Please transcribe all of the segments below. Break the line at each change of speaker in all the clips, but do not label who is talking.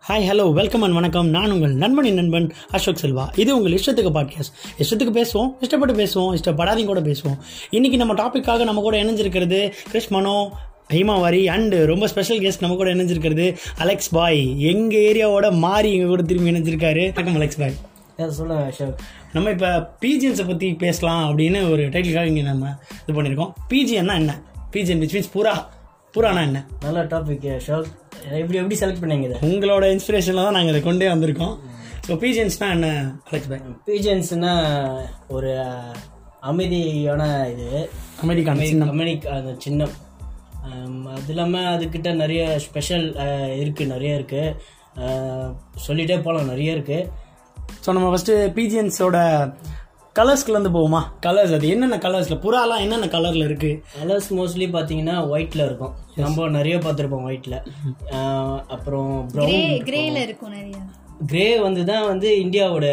Hi hello welcome and வணக்கம் நான் உங்கள் நண்பனின் நண்பன் அசோக் செல்வா இது உங்கள் இஷ்டத்துக்கு பாட்காஸ்ட் இஷ்டத்துக்கு பேசுவோம் இஷ்டப்பட்டு பேசுவோம் இஷ்டப்படாதையும் கூட பேசுவோம் இன்னைக்கு நம்ம டாப்பிக்காக நம்ம கூட இணைஞ்சிருக்கிறது கிறிஸ் மனோ ஹைமாவாரி அண்டு ரொம்ப ஸ்பெஷல் கெஸ்ட் நம்ம கூட இணைஞ்சிருக்கிறது அலெக்ஸ் பாய் எங்கள் ஏரியாவோட மாறி எங்கள் கூட திரும்பி இணைஞ்சிருக்காரு வணக்கம் அலெக்ஸ் பாய்
சொல்லுங்க அசோக்
நம்ம இப்போ பிஜிஎன்ஸை பற்றி பேசலாம் அப்படின்னு ஒரு டைட்டிலுக்காக இங்கே நம்ம இது பண்ணியிருக்கோம் பிஜிஎன்னா என்ன பிஜிஎன் விச் மீன்ஸ் புறா புறானா என்ன
நல்ல டாபிக் அசோக் எப்படி எப்படி செலக்ட் பண்ணீங்க இதை
உங்களோட இன்ஸ்பிரேஷனில் தான் நாங்கள் இதை கொண்டே வந்திருக்கோம் ஸோ பிஜிஎன்ஸ்னா என்ன அலெக்ஸ் பாய்
பீஜன்ஸ்னா ஒரு அஹ், அமைதியான இது
அமெரிக்கான சின்னம்
அமெரிக்கா அந்த சின்னம் ஆம், அது இல்லாமல் அதுக்கிட்ட நிறைய ஸ்பெஷல் இருக்குது நிறைய இருக்குது சொல்லிட்டே போகலாம் நிறைய இருக்குது
ஸோ நம்ம ஃபஸ்ட்டு பிஜிஎன்ஸோட கலர்ஸ்க்குலேருந்து போவோமா கலர்ஸ் அது என்னென்ன கலர்ஸில் புறாலாம் என்னென்ன கலரில் இருக்குது
கலர்ஸ் மோஸ்ட்லி பார்த்தீங்கன்னா ஒயிட்டில் இருக்கும் நம்ம நிறைய பார்த்துருப்போம் ஒயிட்டில் அப்புறம் ப்ரௌன்
கிரேல இருக்கும் நிறைய
கிரே வந்து தான் வந்து இந்தியாவோட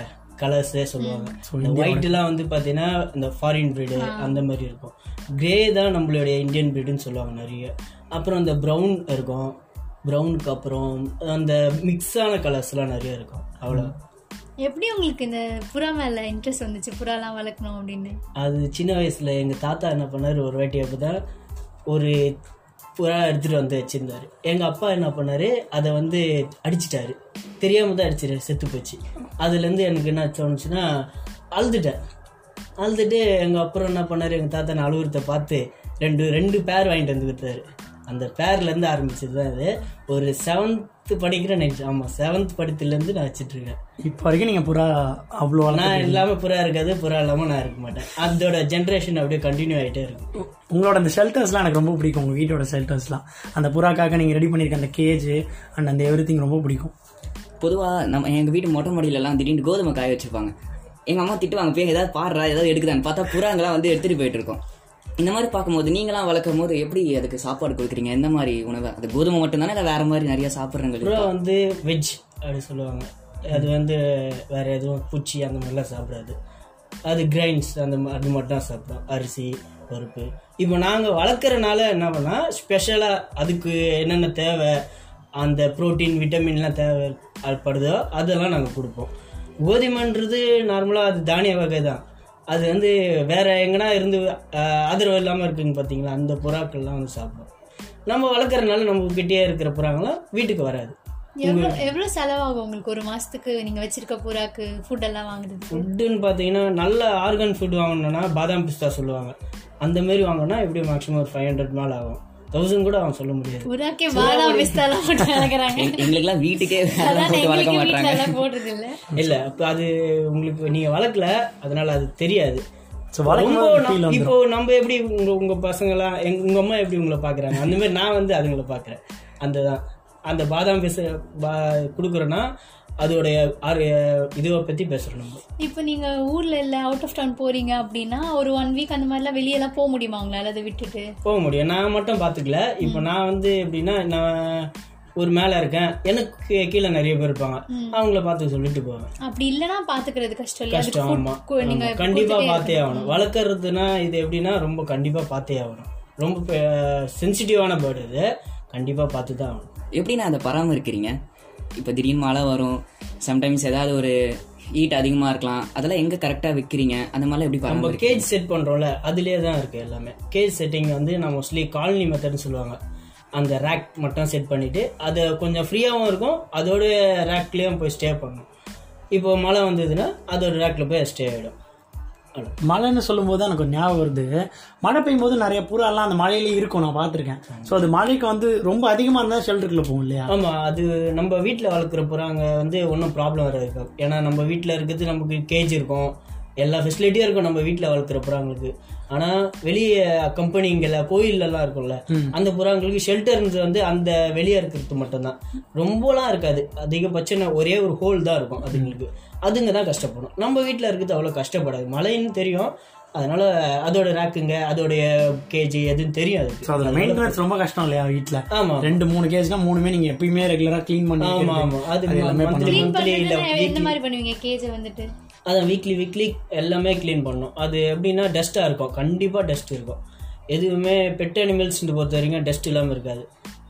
கலர்ஸே சொல்லுவாங்க இந்த ஒயிட்லாம் வந்து பார்த்தீங்கன்னா இந்த ஃபாரின் ப்ரீடு அந்த மாதிரி இருக்கும் கிரே தான் நம்மளுடைய இந்தியன் ப்ரீடுன்னு சொல்லுவாங்க நிறைய அப்புறம் இந்த ப்ரௌன் இருக்கும் ப்ரௌனுக்கு அப்புறம் அந்த மிக்ஸான கலர்ஸ்லாம் நிறைய இருக்கும் அவ்வளோ
எப்படி உங்களுக்கு இந்த புறா மேல இன்ட்ரெஸ்ட் வந்துச்சு புறாலாம் வளர்க்கணும் அப்படின்னு
அது சின்ன வயசுல எங்க தாத்தா என்ன பண்ணாரு ஒரு வாட்டி அப்பதான் ஒரு புறா எடுத்துட்டு வந்து வச்சிருந்தாரு எங்க அப்பா என்ன பண்ணாரு அதை வந்து அடிச்சிட்டாரு தெரியாம தான் அடிச்சிட்டாரு செத்து போச்சு அதுல இருந்து எனக்கு என்ன தோணுச்சுன்னா அழுதுட்டேன் அழுதுட்டு எங்க அப்புறம் என்ன பண்ணாரு எங்க தாத்தா நான் அழுகுறத பார்த்து ரெண்டு ரெண்டு பேர் வாங்கிட்டு வந்து கொடுத்தாரு அந்த பேர்ல இருந்து ஆரம்பிச்சது தான் இது ஒரு செவன்த் படிக்கிற நைட் ஆமா செவன்த் படித்துல இருந்து நான் வச்சிட்டு இருக்கேன்
இப்போ வரைக்கும் நீங்கள் புறா அவ்வளோ வளர்த்து-
நான் இல்லாம புறா இருக்காது புறா இல்லாம நான் இருக்க மாட்டேன் அதோட ஜென்ரேஷன் அப்படியே கண்டினியூ ஆயிட்டே இருக்கு
உங்களோட அந்த ஷெல்டர்ஸ்லாம் எனக்கு ரொம்ப பிடிக்கும் உங்கள் வீட்டோட ஷெல்டர்ஸ்லாம் அந்த புறாக்காக நீங்கள் ரெடி பண்ணியிருக்க அந்த கேஜ் அண்ட் அந்த எவ்ரி ரொம்ப பிடிக்கும்
பொதுவாக நம்ம எங்கள் வீட்டு மொட்டை மாடியிலலாம் திடீர்னு கோதுமை காய வச்சிருப்பாங்க எங்கள் அம்மா திட்டுவாங்க போய் ஏதாவது பாடுறா ஏதாவது எடுக்குதான்னு பார்த்தா புறாங்களாம் வந்து எடுத்துகிட்டு போயிட்டு இருக்கோம் இந்த மாதிரி பார்க்கும்போது நீங்களாம் வளர்க்கும் போது எப்படி அதுக்கு சாப்பாடு கொடுக்குறீங்க எந்த மாதிரி உணவை அது கோதுமை மட்டும்தானே இல்லை வேற மாதிரி நிறைய சாப்பிட்றவங்க
புறா வந்து வெஜ் அப்படி சொல்லுவாங்க அது வந்து வேற எதுவும் பூச்சி அந்த மாதிரிலாம் சாப்பிடாது அது கிரைன்ஸ் அந்த மா- அது மட்டும் தான் சாப்பிடும் அரிசி பருப்பு இப்போ நாங்கள் வளர்க்குறனால என்ன பண்ணால் ஸ்பெஷலாக அதுக்கு என்னென்ன தேவை அந்த புரோட்டீன் விட்டமின்லாம் தேவை அது படுதோ அதெல்லாம் நாங்கள் கொடுப்போம் கோதுமைன்றது நார்மலாக அது தானிய வகை தான் அது வந்து வேற எங்கன்னா இருந்து ஆஹ், ஆதரவு இல்லாமல் இருக்குங்க பார்த்தீங்களா அந்த புறாக்கள்லாம் வந்து சாப்பிடும் நம்ம வளர்க்குறனால நம்ம கிட்டே இருக்கிற புறாங்களாம் வீட்டுக்கு வராது
எவ்வளவு எவ்வளவு செலவாகும் உங்களுக்கு ஒரு மாசத்துக்கு நீங்க வச்சிருக்க புறாக்கு ஃபுட் எல்லாம் வாங்குறதுக்கு
ஃபுட்டுன்னு பார்த்தீங்கன்னா நல்ல ஆர்கன் ஃபுட் வாங்கணும்னா பாதாம் பிஸ்தா சொல்லுவாங்க அந்த மாதிரி வாங்கினா எப்படி மேக்ஸிமம் ஒரு ஃபைவ் ஹண்ட்ரட் மேலே ஆகும் தௌசண்ட் கூட அவன் சொல்ல முடியாது
புறாக்கே பாதாம் பிஸ்தாலாம் போட்டு வளர்க்குறாங்க
எங்களுக்கெல்லாம் வீட்டுக்கே வேலை
அதான்
போட்டு வளர்க்க
எங்களுக்கு
மாட்டாங்க
வீட்டுல எல்லாம் போடுறது இல்ல
இல்லை அப்போ அது உங்களுக்கு நீங்கள் வளர்க்கல அதனால அது தெரியாது
ஸோ வளர்க்கும்
ரொம்ப
போது
நம்-
feel
இப்போ நம்ம எப்படி உங்க உங்க பசங்களாம் எங்க உங்க அம்மா எப்படி உங்களை பாக்குறாங்க அந்த மாதிரி நான் வந்து அதுங்களை பாக்குறேன் அந்த தான் அந்த பாதாம் பேச கொடுக்குறோன்னா அதோடைய ஆறு- இதுவை பத்தி பேசுறோம் நம்ம
இப்போ நீங்க ஊர்ல இல்ல அவுட் ஆஃப் டவுன் போறீங்க அப்படின்னா ஒரு ஒன் வீக் அந்த மாதிரிலாம் வெளியெல்லாம் போக முடியுமா உங்களால அதை விட்டுட்டு
போக முடியும் நான் மட்டும் பாத்துக்கல இப்போ நான் வந்து எப்படின்னா நான் ஒரு மேல இருக்கேன் எனக்கு கீழே நிறைய பேர் இருப்பாங்க அவங்கள பார்த்து சொல்லிட்டு போவேன்
அப்படி இல்லனா பாத்துக்கிறது கஷ்டம் இல்லையா அதுக்கு
கஷ்டம் ஆமா
food கு- நீங்க
ஆமா. கண்டிப்பா பார்த்தே ஆகணும் வளர்க்கறதுனா இது எப்படின்னா ரொம்ப கண்டிப்பா பார்த்தே ஆகணும் ரொம்ப சென்சிட்டிவான பேர்டு இது கண்டிப்பா பார்த்து தான் ஆகணும்
எப்படி நான் அதை பராமரிக்கிறீங்க இப்போ திடீர்னு மழை வரும் சம்டைம்ஸ் ஏதாவது ஒரு ஹீட் அதிகமாக இருக்கலாம் அதெல்லாம் எங்கே கரெக்டாக வைக்கிறீங்க அந்த மாதிரிலாம் எப்படி
நம்ம
பராமரிக்கிறீங்க
கேஜ் செட் பண்றோம்ல அதுலயே தான் இருக்கு எல்லாமே கேஜ் செட்டிங் வந்து நான் மோஸ்ட்லி காலனி மெத்தட்னு சொல்லுவாங்க அந்த ரேக் மட்டும் செட் பண்ணிட்டு அது கொஞ்சம் ஃப்ரீயாகவும் இருக்கும் அதோட ரேக்லயும் போய் ஸ்டே பண்ணணும் இப்போ மழை வந்ததுன்னா அதோட ரேக்ல போய் ஸ்டே ஆயிடும் அவ்வளவு.
மழைன்னு சொல்லும்போது எனக்கு ஒரு ஞாபகம் வருது மழை பெய்யும் போது நிறைய புறாலாம் அந்த மழையிலே இருக்கும் நான் பார்த்துருக்கேன் ஸோ அது மழைக்கு வந்து ரொம்ப அதிகமாக இருந்தால் ஷெல்டருக்குள்ள போகும் இல்லையா
ஆமா அது நம்ம வீட்டில் வளர்க்குற புறாங்க வந்து ஒன்றும் ப்ராப்ளம் வராது ஏன்னா நம்ம வீட்டில் இருக்கிறது நமக்கு கேஜ் இருக்கும் எல்லா ஃபெசிலிட்டியும் இருக்கும் நம்ம வீட்டில் வளர்க்குற புறாங்களுக்கு ஆனா வெளியே கம்பெனிங்கள கோயில்லலாம் இருக்கும்ல அந்த புறாங்களுக்கு ஷெல்டர்ன்றது வந்து அந்த வெளியே இருக்கிறது மட்டும்தான் ரொம்பலாம் இருக்காது அதிகபட்சம் நான் ஒரே ஒரு ஹோல் தான் இருக்கும் அதுங்களுக்கு அதுங்க தான் கஷ்டப்படும் நம்ம வீட்டில் இருக்கிறது அவ்வளோ கஷ்டப்படாது மழைன்னு தெரியும் அதனால அதோட ரேக்குங்க அதோடைய கேஜி எதுன்னு தெரியும்
ஸோ
அதுக்கு
அதில் மெயின்டெனன்ஸ் ரொம்ப கஷ்டம் இல்லையா வீட்டில்
ஆமா
ரெண்டு மூணு கேஜ்னா மூணுமே நீங்கள் எப்பயுமே ரெகுலராக க்ளீன் பண்ணி
ஆமா ஆமா அது
எல்லாமே
மந்த்லி
க்ளீன்
மந்த்லி இல்ல
பண்றதுன்னா எந்த மாதிரி பண்ணுவீங்க கேஜை வந்துட்டு
அதான் வீக்லி வீக்லி எல்லாமே க்ளீன் பண்ணணும் அது எப்படின்னா டஸ்ட்டாக இருக்கும் கண்டிப்பாக டஸ்ட் இருக்கும் எதுவுமே பெட் அனிமல்ஸ் பொறுத்த வரைக்கும் டஸ்ட் இல்லாமல் இருக்காது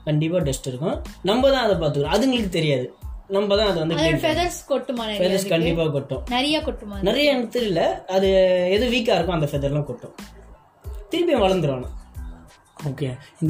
கண்டிப்பா டஸ்ட் இருக்கும் நம்ம தான் அதை பார்த்துக்கிறோம் அதுங்களுக்கு தெரியாது நம்ம தான் அதை வந்து
அதோட ஃபெதர்ஸ் கொட்டுமா நிறைய
ஃபெதர்ஸ் கண்டிப்பா கொட்டும்
நிறைய கொட்டுமா
நிறைய எனக்கு தெரியல அது எது வீக்கா இருக்கும் அந்த ஃபெதர்லாம் கொட்டும் திருப்பி வளர்ந்துரும் ஆனா.
ஓகே இந்த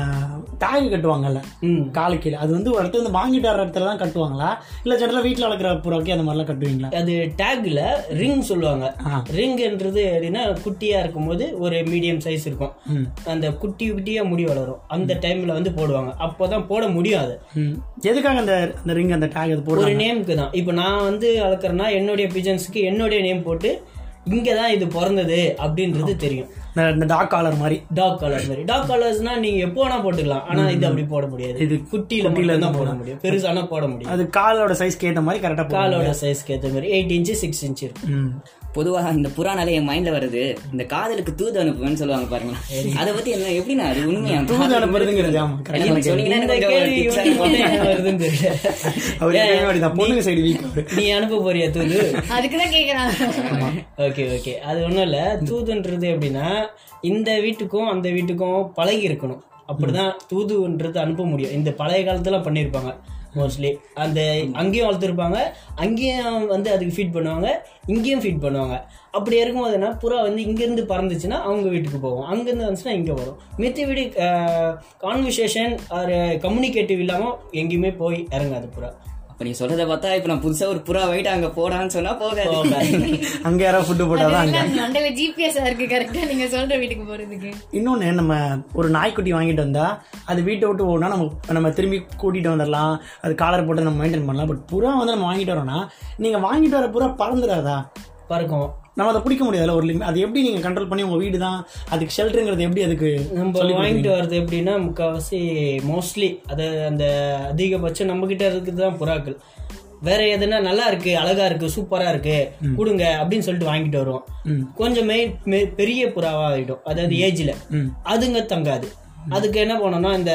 டேக் கட்டுவாங்கல்ல
ம்
காலு கீழே அது வந்து ஒரு இடத்துல இருந்து வாங்கிட்டு வர இடத்துல தான் கட்டுவாங்களா இல்ல ஜெனரலா வீட்டில் வளர்க்குற புறாக்கே அந்த மாதிரிலாம் கட்டுவீங்களா
அது டேக்ல ரிங் சொல்லுவாங்க
ஆ.
ரிங்ன்றது எப்படின்னா குட்டியா இருக்கும்போது ஒரு மீடியம் சைஸ் இருக்கும்
ம்.
அந்த குட்டி குட்டியா முடி வளரும் அந்த டைம்ல வந்து போடுவாங்க அப்போதான் போட முடியும் அது
ம். எதுக்காக அந்த அந்த ரிங் அந்த டேக் அது போடுறாங்க
ஒரு நேமுக்கு தான் இப்போ நான் வந்து வளர்க்குறேன்னா என்னுடைய பிஜன்ஸ்க்கு என்னுடைய நேம் போட்டு இங்கே தான் இது பிறந்தது அப்படின்றது தெரியும்
இந்த- இந்த டாக் காலர் மாதிரி
டாக் கலர் மாதிரி டாக் கலர்ஸ்னா நீங்க எப்போ வேணா போட்டுக்கலாம் ஆனா இது அப்படி போட முடியாது
இது
இது குட்டியில குட்டியில தான் போட முடியும் பெருசானா போட முடியும்
அது காலோட சைஸ்க்கு ஏற்ற மாதிரி கரெக்டாக போடும்
காலோட சைஸ்க்கு ஏற்ற மாதிரி எயிட் இன்ச்சு சிக்ஸ் இன்ச் இருக்கும்
ம்
பொதுவா இந்த புறானாலே என் மைண்ட்ல வருது இந்த காதலுக்கு தூது அனுப்புவேன்னு சொல்லுவாங்க பாருங்களேன் அதை பத்தி என்ன எப்படின்னா அது உண்மையா
தூது அனுப்புறதுங்கிறது ஆமா கரெக்டான
எனக்கு
கேள்வி
சொன்னீங்கன்னா
இந்த
எனக்கு கொஞ்சம்
கேள்வி
tips
வந்து
அனுப்புங்க.
என்ன வருதுன்னு தெரியல
அவர் எப்பயுமே அப்படிதான் பொண்ணுங்க சைடு வீக் அவரு
நீ அனுப்ப போறியா தூது
அதுக்குதான் கேக்குறாங்க
ஓகே ஓகே அது ஒண்ணும் இல்ல தூதுன்றது எப்படின்னா இந்த வீட்டுக்கும் அந்த வீட்டுக்கும் பழகி இருக்கணும் அப்படிதான் தூதுன்றது அனுப்ப முடியும் இந்த பழைய காலத்துல பண்ணியிருப்பாங்க மோஸ்ட்லி அந்த அங்கேயும் வளர்த்துருப்பாங்க அங்கேயும் வந்து அதுக்கு ஃபீட் பண்ணுவாங்க இங்கேயும் ஃபீட் பண்ணுவாங்க அப்படி இருக்கும்போதுனா புறா வந்து இங்கேருந்து பறந்துச்சுன்னா அவங்க வீட்டுக்கு போகும் அங்கேருந்து வந்துச்சுன்னா இங்கே வரும் மித்தபடி கான்வர்சேஷன் ஒரு கம்யூனிகேட்டிவ் இல்லாமல் எங்கேயுமே போய் இறங்காது புறா
அப்ப நீ சொல்றத பார்த்தா இப்ப நான் புதுசா ஒரு புறா வாங்கிட்டு அங்க போடான்னு சொன்னா போகாது
அங்க யாராவது ஃபுட்டு போட்டாதான் அங்க
அதெல்லாம் மண்டல ஜிபிஎஸ் இருக்கு கரெக்டா நீங்க சொல்ற வீட்டுக்கு போறதுக்கு
இன்னொன்று நம்ம ஒரு நாய்க்குட்டி வாங்கிட்டு வந்தா அது வீட்டை விட்டு போகணும்னா நம்ம நம்ம திரும்பி கூட்டிட்டு வந்துடலாம் அது காலர் போட்டு நம்ம மெயின்டைன் பண்ணலாம் பட் புறா வந்து நம்ம வாங்கிட்டு வரோம்னா நீங்க வாங்கிட்டு வர புறா பறந்துடாதா
பறக்கும்
நம்ம அதை பிடிக்க முடியாதுல்ல ஒரு limit. அது எப்படி நீங்க கண்ட்ரோல் பண்ணி உங்க வீடு தான் அதுக்கு ஷெல்டருங்கிறது எப்படி அதுக்கு
நம்ம வாங்கிட்டு வர்றது எப்படின்னா முக்கால்வாசி மோஸ்ட்லி அது அந்த அதிகபட்சம் நம்ம கிட்ட இருக்குது தான் புறாக்கள் வேற எதுனா நல்லா இருக்கு அழகா இருக்கு சூப்பரா இருக்கு கொடுங்க அப்படின்னு சொல்லிட்டு வாங்கிட்டு வருவோம் கொஞ்சம் மெயின் மெ- பெரிய புறாவா ஆகிடும் அதாவது ஏஜ்ல அதுங்க தங்காது அதுக்கு என்ன பண்ணணும்னா இந்த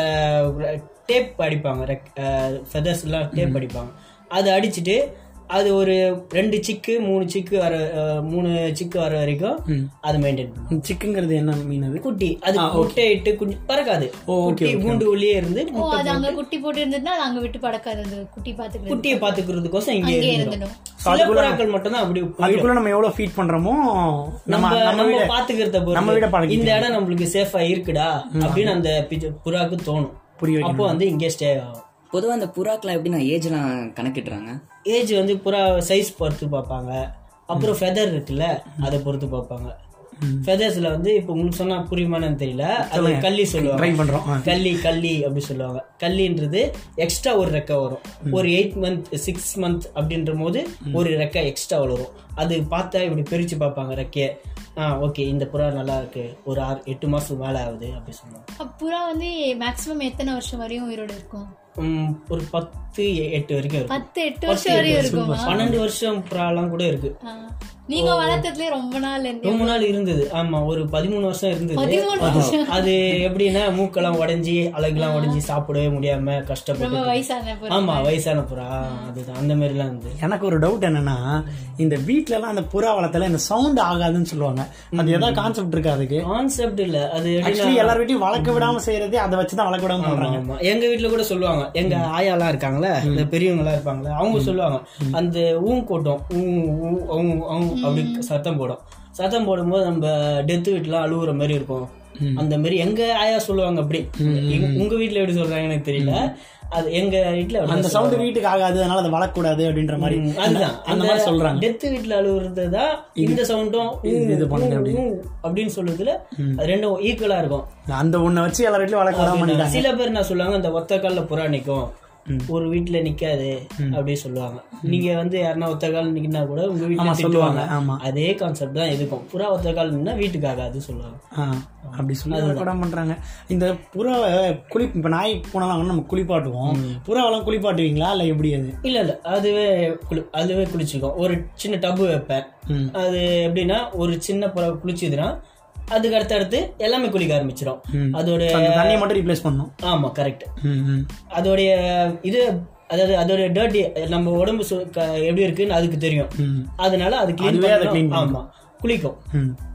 டேப் அடிப்பாங்க ஃபெதர்ஸ் எல்லாம் டேப் அடிப்பாங்க அது அடிச்சுட்டு அது ஒரு ரெண்டு சிக்கு மூணு சிக்கு வர அஹ், மூணு சிக்கு வர வரைக்கும் அது மெயின்டைன் பண்ணும்
சிக்குங்கிறது என்ன மீன் அது
குட்டி அது முட்டை இட்டு குஞ்சு பறக்காது குட்டி கூண்டு உள்ளே இருந்து
ஓ அது அங்க குட்டி போட்டு இருந்ததுன்னா அது அங்க விட்டு படக்காது அது குட்டி பாத்துக்கிறது
குட்டியை பாத்துக்கிறதுக்கோசம் இங்கே
அங்கே
இருந்துடும்
இருந்துடும்
சில புறாக்கள் மட்டும் தான் அப்படி போயிடும்.
அதுக்குள்ள நம்ம எவ்வளவு ஃபீட் பண்றோமோ நம்ம
நம்ம
நம்ம
நம்ம
வீட
பாத்துக்கிறத
நம்ம வீட
பொறுத்து
பழகிக்கலாம்.
இந்த இடம் நம்மளுக்கு சேஃபா இருக்குடா அப்படின்னு அந்த பிச்ச- புறாக்கு தோணும்
புரிய வைக்கணும்.
அப்போ வந்து இங்கே ஸ்டே ஆகும்
பொதுவா அந்த புறாக்கெல்லாம் எப்படி நான் ஏஜ்லாம் கணக்கிடுறாங்க
ஏஜ் வந்து புறா சைஸ் பொறுத்து பார்ப்பாங்க அப்புறம் ஃபெதர் இருக்குல்ல அதை பொறுத்து பார்ப்பாங்க ஃபெதர்ஸ்ல வந்து இப்போ உங்களுக்கு சொன்னா புரியுமான்னு தெரியல அது கள்ளி
ட்ரை
சொல்லுவாங்க
பண்றோம் ஆ.
கள்ளி கள்ளி அப்படி சொல்லுவாங்க கள்ளின்றது எக்ஸ்ட்ரா ஒரு ரெக்கை வரும் ஒரு எயிட் மந்த் சிக்ஸ் மந்த் அப்படின்ற போது ஒரு ரெக்கை எக்ஸ்ட்ரா வளரும் அது பார்த்தா இப்படி பிரிச்சு பார்ப்பாங்க ரெக்கைய ஆ ஓகே இந்த புறா நல்லா இருக்கு ஒரு ஆறு எட்டு மாசம் மேல ஆகுது அப்படி சொல்லுவாங்க
அப்ப புறா வந்து மேக்ஸிமம் எத்தனை வருஷம் வரையும் உயிரோட இருக்கும்
உம், ஒரு பத்து எ- எட்டு வரைக்கும் இருக்கும்
பத்து எட்டு வருஷம் வரையும் இருக்குமா
பன்னெண்டு வருஷம் புறாலாம் கூட இருக்கு
ஆ. நீங்க வளர்த்ததுலயே ரொம்ப நாள் இருந்து
ரொம்ப நாள் இருந்தது ஆமா ஒரு பதிமூணு வருஷம் இருந்தது
பதிமூணு வருஷம்
அது எப்படின்னா மூக்கெல்லாம் உடைஞ்சி அழகுலாம் உடைஞ்சி சாப்பிடவே முடியாம கஷ்டப்பட்டு
ரொம்ப வயசான பொண்ணு.
ஆமா வயசான புறா அதுதான் அந்த மாதிரி எல்லாம் இருந்தது
எனக்கு ஒரு டவுட் என்னன்னா இந்த வீட்ல எல்லாம் அந்த புறா வளர்த்தல இந்த சவுண்ட் ஆகாதுன்னு சொல்லுவாங்க அது ஏதாவது கான்செப்ட் இருக்கு அதுக்கு
கான்செப்ட் இல்ல அது எப்படின்னா
ஆக்சுவலி எல்லார் வீட்டையும் வளர்க்க விடாம செய்யறதே அதை வச்சுதான் வளர்க்க விடாம பண்றாங்க
ஆமா. எங்க வீட்ல கூட சொல்லுவாங்க எங்க ஆயாலாம் இருக்காங்களே இந்த பெரியவங்க எல்லாம் இருப்பாங்களே அவங்க சொல்லுவாங்க அந்த ஊன் கூட்டம் ஊ, ஊ, ஊ, ஊ அப்படி சத்தம் போடும் சத்தம் போடும்போது நம்ம டெத் வீட்டுலாம் அழுகுற மாதிரி இருக்கும் அந்த மாதிரி எங்க ஆயா சொல்லுவாங்க அப்படி எங்க- உங்க வீட்ல எப்படி சொல்றாங்க எனக்கு தெரியல அது எங்க வீட்ல அப்படி
அந்த சவுண்ட் வீட்டுக்கு ஆகாது அதனால அதை வளர்க்கக்கூடாது அப்படின்ற மாதிரி
ம், அதுதான்
அந்த மாதிரி சொல்றாங்க
டெத் வீட்ல அழுகுறது தான் இந்த சவுண்டும்
இது பண்ணுது
அப்படின்னு சொல்றதுல அது ரெண்டும் ஈக்குவலா இருக்கும்
அந்த ஒண்ணை வச்சு எல்லார் வீட்லயும் வளர்க்க விடாம பண்ணிட்டாங்க
சில பேர் நான் சொல்லுவாங்க இந்த ஒத்த கால்ல புறா நிக்கும் ஒரு வீட்டுல நிக்காது அப்படி சொல்லுவாங்க நீங்க வந்து யாருன்னா ஒத்த கால் நிக்கினா கூட உங்க வீட்டுல
ஆமா,
திட்டுவாங்க
சொல்லுவாங்க, ஆமா.
அதே கான்செப்ட் தான் இருக்கும் புறா ஒத்த கால் நின்னா வீட்டுக்கு ஆகாது சொல்லுவாங்க
ஆ, அப்படி சொல்லி வளர்க்க பண்றாங்க இந்த புறாவை குளி இப்ப நாய் பூனைலாம் வந்து நம்ம குளிப்பாட்டுவோம் புறாவெல்லாம் குளிப்பாட்டுவீங்களா இல்ல எப்படி அது
இல்ல இல்ல அதுவே குளி அதுவே குளிச்சுக்கும் ஒரு சின்ன டப்பு வைப்பேன்
ம்.
அது எப்படின்னா ஒரு சின்ன புறா குளிச்சுதுன்னா அதுக்கு அடுத்து அடுத்து எல்லாமே குளிக்க ஆரம்பிச்சிடும் அதோட
அந்த தண்ணியை மட்டும் ரீப்ளேஸ் பண்ணும்
ஆமா கரெக்ட்
ம், ம்.
அதோடைய இது அதாவது அதோட டர்ட்டி நம்ம உடம்பு சு- க- எப்படி இருக்குன்னு அதுக்கு தெரியும்
ம்.
அதனால அது
அதுவே அதை clean
கிளீன் ஆமா குளிக்கும்
ம்.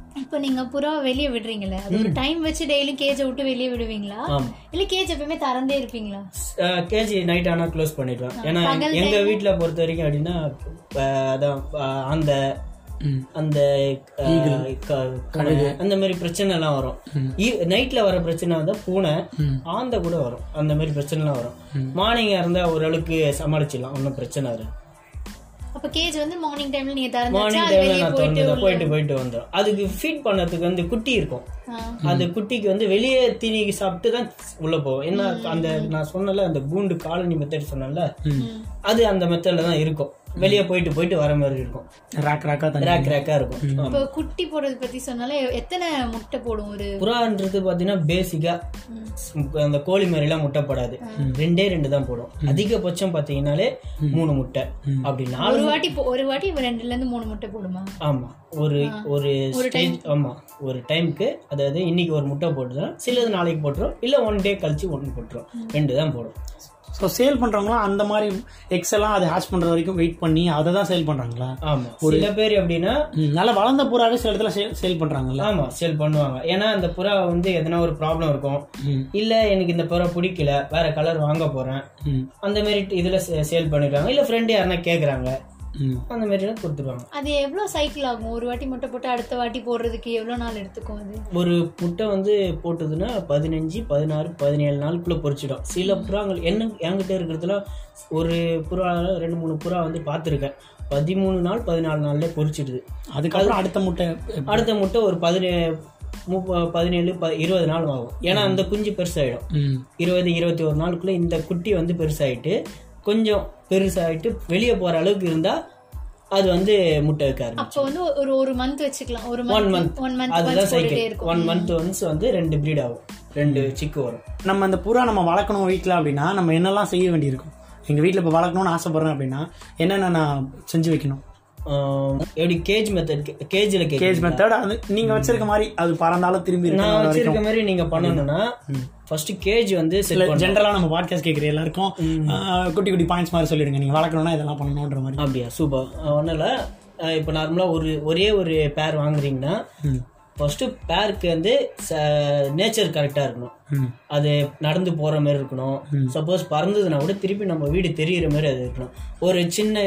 இப்போ நீங்க புறா வெளியே விடுறீங்களே அது ஒரு டைம் வச்சு டெய்லி கேஜை விட்டு வெளியே விடுவீங்களா
ஆமா
இல்ல கேஜ் எப்பவுமே திறந்தே இருப்பீங்களா
கேஜி நைட் ஆனா க்ளோஸ் பண்ணிடுவேன் ஏன்னா எங்க வீட்ல பொறுத்த வரைக்கும் அப்படின்னா அஹ், அதான் அஹ், அந்த அந்த அஹ், க- பூனை, அந்த மாதிரி பிரச்சனை எல்லாம் வரும் நைட்ல வர பிரச்சனை வந்து பூனை ஆந்த கூட வரும் அந்த மாதிரி பிரச்சனை எல்லாம் வரும் மார்னிங்கா இருந்தா ஓரளவுக்கு சமாளிச்சிடலாம் ஒன்றும் பிரச்சனை வராது
அப்ப கேஜ் வந்து மார்னிங் டைம்ல நீங்க திறந்து வச்சா
மார்னிங்
அது
டைம்ல
வெளியே
நான்
போயிட்டு
திறந்து போயிட்டு போயிட்டு வந்துடும் அதுக்கு ஃபீட் பண்ணதுக்கு வந்து குட்டி இருக்கும்
ஆ.
அந்த குட்டிக்கு வந்து வெளியே தீனி சாப்பிட்டு தான் உள்ள போகும் என்ன அந்த நான் சொன்னல அந்த கூண்டு காலனி மெத்தட் சொன்னேன்ல அது அந்த மெத்தட்ல தான் இருக்கும் வெளியே போயிட்டு போயிட்டு வர மாதிரி இருக்கும்
ராக் ராக்கா தண்ணி
ரேக் ரேக்கா இருக்கும் ஆமா.
இப்போ குட்டி போடுறது பத்தி சொன்னாலே எத்தனை முட்டை போடும் ஒரு
புறான்றது பாத்தீங்கன்னா பேசிக்கா அந்த கோழி மாதிரி எல்லாம் முட்டை போடாது ரெண்டே ரெண்டு தான் போடும் அதிகபட்சம் பாத்தீங்கன்னாலே மூணு முட்டை அப்படி நாலு
ஒரு வாட்டி போ- ஒரு வாட்டி ரெண்டுல இருந்து மூணு முட்டை போடுமா
ஆமா ஒரு ஒரு ஸ்டேஜ் ஆமா ஒரு டைம்க்கு அதாவது இன்னைக்கு ஒரு முட்டை போட்டுதான் சிலது நாளைக்கு போட்டுரும் இல்ல ஒன் டே கழிச்சு ஒன்று போட்டுரும் ரெண்டு தான் போடும்
ஸோ சேல் பண்றவங்களாம் அந்த மாதிரி எக்ஸ் எல்லாம் அதை ஹேஷ் பண்ற வரைக்கும் வெயிட் பண்ணி அதை தான் சேல் பண்றாங்களா
ஆமா சில பேர் எப்படின்னா
ம், நல்லா வளர்ந்த புறாவே சில இடத்துல சேல் சேல் பண்றாங்கல்ல
ஆமா சேல் பண்ணுவாங்க ஏன்னா அந்த புறா வந்து எதனா ஒரு ப்ராப்ளம் இருக்கும்
ம்.
இல்ல எனக்கு இந்த புறா பிடிக்கல வேற கலர் வாங்க போறேன்
ம்,
அந்த மாதிரி இதுல சேல் பண்ணிடுவாங்க இல்ல ஃப்ரெண்ட் யாருன்னா கேக்குறாங்க
ம்.
அந்த மாதிரி எல்லாம் கொடுத்துருவாங்க
அது எவ்வளவு சைக்கிள் ஆகும் ஒரு வாட்டி முட்டை போட்டு அடுத்த வாட்டி போடுறதுக்கு எவ்வளவு நாள் எடுத்துக்கும் அது
ஒரு முட்டை வந்து போட்டதுன்னா பதினஞ்சு பதினாறு பதினேழு நாளுக்குள்ள பொரிச்சிடும் சில புறாங்கள் என்ன என்கிட்ட இருக்கிறதுல ஒரு புறா ரெண்டு மூணு புறா வந்து பார்த்துருக்கேன் பதிமூணு நாள் பதினாலு நாள்ல பொரிச்சிடுது
அதுக்கப்புறம் அடுத்த முட்டை
அடுத்த முட்டை ஒரு பதினே முப்ப பதினேழு ப இருபது நாள் ஆகும் ஏன்னா அந்த குஞ்சு பெருசாயிடும்
ம்,
இருபது இருபத்தி ஒரு நாளுக்குள்ள இந்த குட்டி வந்து பெருசாயிட்டு கொஞ்சம் பெருசாயிட்டு வெளியே போற அளவுக்கு இருந்தா அது வந்து முட்டை வைக்க ஆரம்பிக்கும்
அப்போ வந்து ஒரு ஒரு மந்த் வச்சுக்கலாம் ஒரு
one
month
month
one month
அதுதான்
போட்டுட்டே
சைக்கிள்
இருக்கும்
ஒன் மந்த் ஒன்ஸ் வந்து ரெண்டு ப்ரீட் ஆகும் ரெண்டு சிக்கு வரும்
நம்ம அந்த புறா நம்ம வளர்க்கணும் வீட்டில் அப்படின்னா நம்ம என்னெல்லாம் செய்ய வேண்டியிருக்கும் எங்கள் வீட்டில் இப்போ வளர்க்கணும்னு ஆசைப்படுறேன் அப்படின்னா என்னென்ன நான் செஞ்சு வைக்கணும்
ஆஹ் எப்படி கேஜ் மெத்தட் கேஜ்ல கேஜ்
கேஜ் மெத்தட் அது நீங்கள் வச்சிருக்க மாதிரி அது பறந்தாலும் திரும்பி
நான்
இருக்கு
வச்சிருக்க மாதிரி நீங்க பண்ணணும்னா ஃபர்ஸ்ட் கேஜ் வந்து செட் பண்ணணும்
ஜென்ரலாக நம்ம பாட்காஸ்ட் கேட்குற எல்லாருக்கும் ஆஹ், குட்டி குட்டி பாயிண்ட்ஸ் மாதிரி சொல்லிடுங்க நீங்கள் வளர்க்கணும்னா இதெல்லாம் பண்ணணுன்ற மாதிரி
அப்படியா சூப்பர் ஒன்றும் இல்லை இப்போ நார்மலாக ஒரு ஒரே ஒரு பேர் வாங்குறீங்கன்னா ஃபர்ஸ்ட் பேருக்கு வந்து நேச்சர் கரெக்டாக இருக்கணும்
ம்
அது நடந்து போற மாதிரி இருக்கணும் சப்போஸ் பறந்ததுன்னா கூட திருப்பி நம்ம வீடு தெரியிற மாதிரி அது இருக்கணும் ஒரு சின்ன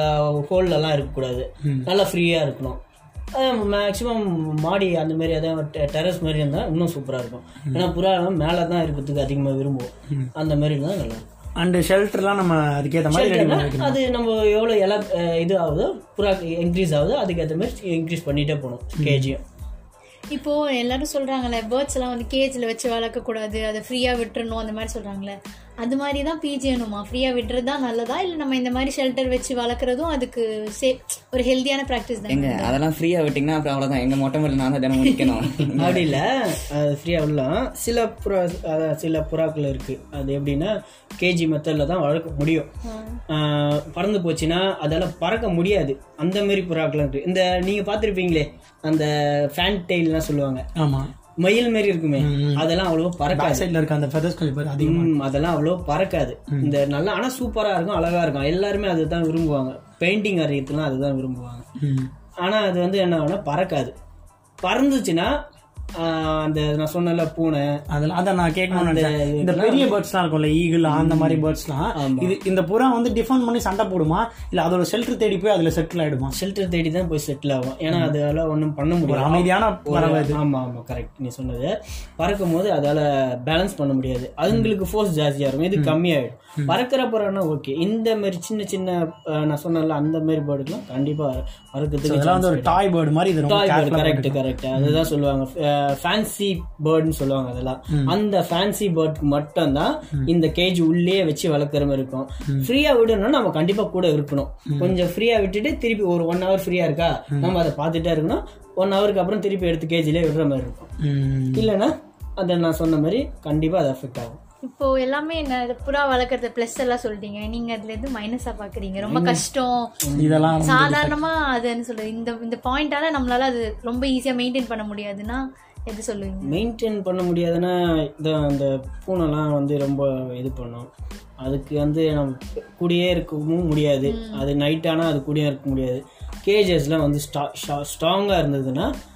ஹோல்ல எல்லாம் இருக்கக்கூடாது நல்லா ஃப்ரீயா இருக்கணும் மேக்ஸிமம் மாடி அந்த மாதிரி அதாவது டெரஸ் மாதிரி இருந்தால் இன்னும் சூப்பராக இருக்கும் ஏன்னா புறா மேலே தான் இருக்கிறதுக்கு அதிகமாக விரும்புவோம் அந்த மாதிரி இருந்தால் நல்லா இருக்கும்
அண்டு ஷெல்டர்லாம் நம்ம அதுக்கேற்ற மாதிரி ரெடி பண்ணி வைக்கணும்
அது நம்ம எவ்வளோ இலை அஹ், இது ஆகுதோ புறா இன்க்ரீஸ் ஆகுதோ அதுக்கேற்ற மாதிரி இன்க்ரீஸ் பண்ணிட்டே போகணும் கேஜியும்
இப்போ எல்லாரும் சொல்றாங்கல்ல பேர்ட்ஸ் எல்லாம் வந்து கேஜ்ல வச்சு வளர்க்க கூடாது அதை ஃப்ரீயா விட்டுறணும் அந்த மாதிரி சொல்றாங்களே அது மாதிரி தான் பிஜிஎனுமா ஃப்ரீயா விடுறது தான் நல்லதா இல்ல நம்ம இந்த மாதிரி ஷெல்டர் வச்சு வளர்க்குறதும் அதுக்கு சே ஒரு ஹெல்தியான ப்ராக்டிஸ் தான்
எங்க அதெல்லாம் ஃப்ரீயா விட்டீங்கன்னா அப்புறம் அவ்வளவுதான் எங்க மொட்டை மேல நான் தான் தினம் முடிக்கணும்
அப்படி இல்ல அது ஃப்ரீயா விடலாம் சில புறா அதான் சில புறாக்கள் இருக்கு அது எப்படின்னா கேஜி மெத்தட்ல தான் வளர்க்க முடியும் ஆஹ் பறந்து போச்சுன்னா அதால பறக்க முடியாது அந்த மாதிரி புறாக்கள் இருக்கு இந்த நீங்க பாத்திருப்பீங்களே அந்த ஃபேன் டெய்லாம் சொல்லுவாங்க
ஆமாம்
மயில் மாதிரி இருக்குமே அதெல்லாம் அவ்வளவா பறக்காது
சைடில் இருக்க அந்த ஃபெதர்ஸ் கொஞ்சம் பேர் அதிகமாக
ம், அதெல்லாம் அவ்வளோ பறக்காது இந்த நல்லா ஆனா சூப்பரா இருக்கும் அழகா இருக்கும் எல்லாருமே அதுதான் விரும்புவாங்க பெயிண்டிங் வரையறதுலாம் அதுதான் விரும்புவாங்க
ம்
ஆனா அது வந்து என்ன ஆகும்னா பறக்காது பறந்துச்சுன்னா ஆஹ் அந்த நான் சொன்னல பூனை
அதெல்லாம் அதான் நான் கேட்கணும்னு நினைச்சேன் இந்த பெரிய பேர்ட்ஸ்லாம் இருக்கும்ல ஈகிள் அந்த மாதிரி பேர்ட்ஸ்லாம் இது இந்த புறா வந்து டிஃபெண்ட் பண்ணி சண்டை போடுமா இல்ல அதோட ஷெல்டர் தேடி போய் அதுல செட்டில் ஆயிடுமா
ஷெல்டர் தேடி தான் போய் செட்டில் ஆகும் ஏன்னா அதால ஒன்றும் பண்ண
ஒரு
முடியாது
அமைதியான பறவை இது
ஆமா ஆமா கரெக்ட் நீ சொன்னது பறக்கும் போது அதால பேலன்ஸ் பண்ண முடியாது அதுங்களுக்கு ஃபோர்ஸ் ஜாஸ்தியா இருக்கும் இது கம்மியாயிடும் பறக்கிற புறானா ஓகே இந்த மாதிரி சின்ன சின்ன அஹ், நான் சொன்னல அந்த மாதிரி பேர்டுக்கெல்லாம் கண்டிப்பா பறக்கிறதுக்கு
இதெல்லாம் வந்து ஒரு டாய் பேர்டு மாதிரி இது ரொம்ப careful ஆ
கரெக்ட் கரெக்ட் அதுதான் சொல்லுவாங்க ஃபேன்சி பேர்ட்னு சொல்லுவாங்க அதெல்லாம் அந்த ஃபேன்சி பேர்ட்க்கு மட்டும் தான் இந்த கேஜ் உள்ளே வச்சு வளர்க்குற மாதிரி இருக்கும் ஃப்ரீயா விடணும்னா நம்ம கண்டிப்பா கூட இருக்கணும் கொஞ்சம் ஃப்ரீயா விட்டுட்டு திருப்பி ஒரு ஒன் ஹவர் ஃப்ரீயா இருக்கா நம்ம அதை பார்த்துட்டே இருக்கணும் ஒன் ஹவருக்கு அப்புறம் திருப்பி எடுத்து கேஜிலே விடுற மாதிரி இருக்கும்
ம்.
இல்லைன்னா அதை நான் சொன்ன மாதிரி கண்டிப்பா அது அஃபெக்ட் ஆகும்
இப்போ எல்லாமே என்ன இது புறா வளர்க்கறது பிளஸ் எல்லாம் சொல்லிட்டீங்க நீங்க அதுல இருந்து மைனஸா பாக்குறீங்க ரொம்ப கஷ்டம்
இதெல்லாம்
சாதாரணமா அது என்ன சொல்றது இந்த இந்த பாயிண்டால நம்மளால அது ரொம்ப ஈஸியா மெயின்டைன் பண்ண முடியாதுன்னா எது சொல்லுவீங்க
மெயின்டைன் பண்ண முடியாதுன்னா இதான் அந்த பூனைலாம் வந்து ரொம்ப இது பண்ணும் அதுக்கு வந்து நம்ம கூடயே இருக்கவும் முடியாது அது நைட் ஆனால் அது கூடயே இருக்க முடியாது கேஜஸ்லாம் வந்து ஸ்ட்ராங்காக இருந்ததுன்னா